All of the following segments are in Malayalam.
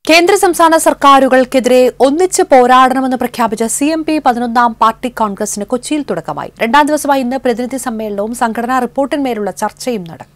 കേന്ദ്ര സംസ്ഥാന സർക്കാരുകൾക്കെതിരെ ഒന്നിച്ച് പോരാടണമെന്ന് പ്രഖ്യാപിച്ച സി എം പി പതിനൊന്നാം പാർട്ടി കോൺഗ്രസിന് കൊച്ചിയിൽ തുടക്കമായി രണ്ടാം ദിവസമായി ഇന്ന് പ്രതിനിധി സമ്മേളനവും സംഘടനാ റിപ്പോർട്ടിന്മേലുള്ള ചർച്ചയും നടക്കും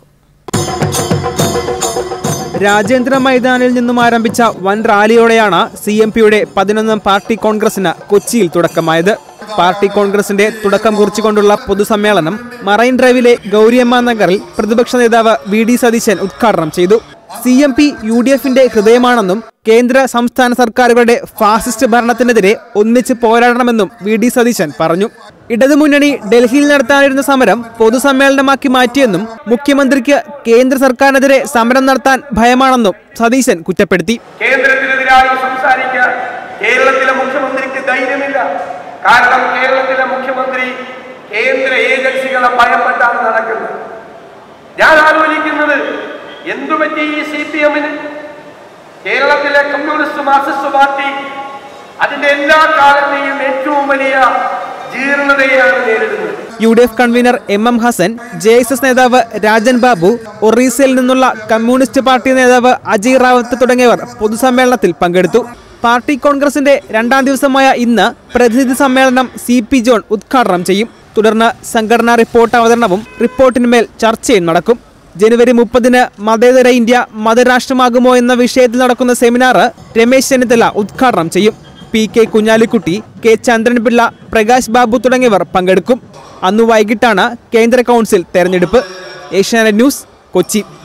രാജേന്ദ്ര മൈതാനിൽ നിന്നും ആരംഭിച്ച വൻ റാലിയോടെയാണ് സി എം പിയുടെ പതിനൊന്നാം പാർട്ടി കോൺഗ്രസിന് കൊച്ചിയിൽ തുടക്കമായത് പാർട്ടി കോൺഗ്രസിന്റെ തുടക്കം കുറിച്ചുകൊണ്ടുള്ള പൊതുസമ്മേളനം മറൈൻ ഡ്രൈവിലെ ഗൗരിയമ്മ നഗറിൽ പ്രതിപക്ഷ നേതാവ് വി ഡി സതീശൻ ഉദ്ഘാടനം ചെയ്തു C M P U D എഫിന്റെ ഹൃദയമാണെന്നും കേന്ദ്ര സംസ്ഥാന സർക്കാരുകളുടെ ഫാസിസ്റ്റ് ഭരണത്തിനെതിരെ ഒന്നിച്ച് പോരാടണമെന്നും വി ഡി സതീശൻ പറഞ്ഞു ഇടതുമുന്നണി ഡൽഹിയിൽ നടത്താനിരുന്ന സമരം പൊതുസമ്മേളനമാക്കി മാറ്റിയെന്നും മുഖ്യമന്ത്രിക്ക് കേന്ദ്ര സർക്കാരിനെതിരെ സമരം നടത്താൻ ഭയമാണെന്നും സതീശൻ കുറ്റപ്പെടുത്തി കേന്ദ്രത്തിനെതിരായി സംസാരിക്കാൻ കേരളത്തിലെ മുഖ്യമന്ത്രിക്ക് ധൈര്യമില്ല കാരണം കേരളത്തിലെ മുഖ്യമന്ത്രി കേന്ദ്ര ഏജൻസികളെ ഭയപ്പെട്ടാണ് നടക്കുന്നത് ഞാൻ ആലോചിക്കുന്നത് എന്തുപറ്റി ഈ സി പി എമ്മിന് കേരളത്തിലെ കമ്മ്യൂണിസ്റ്റ് മാർക്സിസ്റ്റ് പാർട്ടി അതിന്റെ എല്ലാ കാലത്തെയും ഏറ്റവും വലിയ ജീർണതയാണ് നേരിടുന്നത് U D F convener M M Hassan J S S നേതാവ് രാജൻ ബാബു ഒറീസയിൽ നിന്നുള്ള കമ്മ്യൂണിസ്റ്റ് പാർട്ടി നേതാവ് അജയ് റാവത്ത് തുടങ്ങിയവർ പൊതുസമ്മേളനത്തിൽ പങ്കെടുത്തു പാർട്ടി കോൺഗ്രസിന്റെ രണ്ടാം ദിവസമായ ഇന്ന് പ്രതിനിധി സമ്മേളനം സി പി ജോൺ ഉദ്ഘാടനം ചെയ്യും തുടർന്ന് സംഘടനാ റിപ്പോർട്ട് അവതരണവും റിപ്പോർട്ടിന്മേൽ ചർച്ചയും നടക്കും ജനുവരി മുപ്പതിന് മതേതര ഇന്ത്യ മതരാഷ്ട്രമാകുമോ എന്ന വിഷയത്തിൽ നടക്കുന്ന സെമിനാർ രമേശ് ചെന്നിത്തല ഉദ്ഘാടനം ചെയ്യും P K Kunhalikutty K Chandranpillai Prakash Babu തുടങ്ങിയവർ പങ്കെടുക്കും അന്നു വൈകിട്ടാണ് കേന്ദ്ര കൗൺസിൽ തെരഞ്ഞെടുപ്പ് ഏഷ്യാനെറ്റ് ന്യൂസ് കൊച്ചി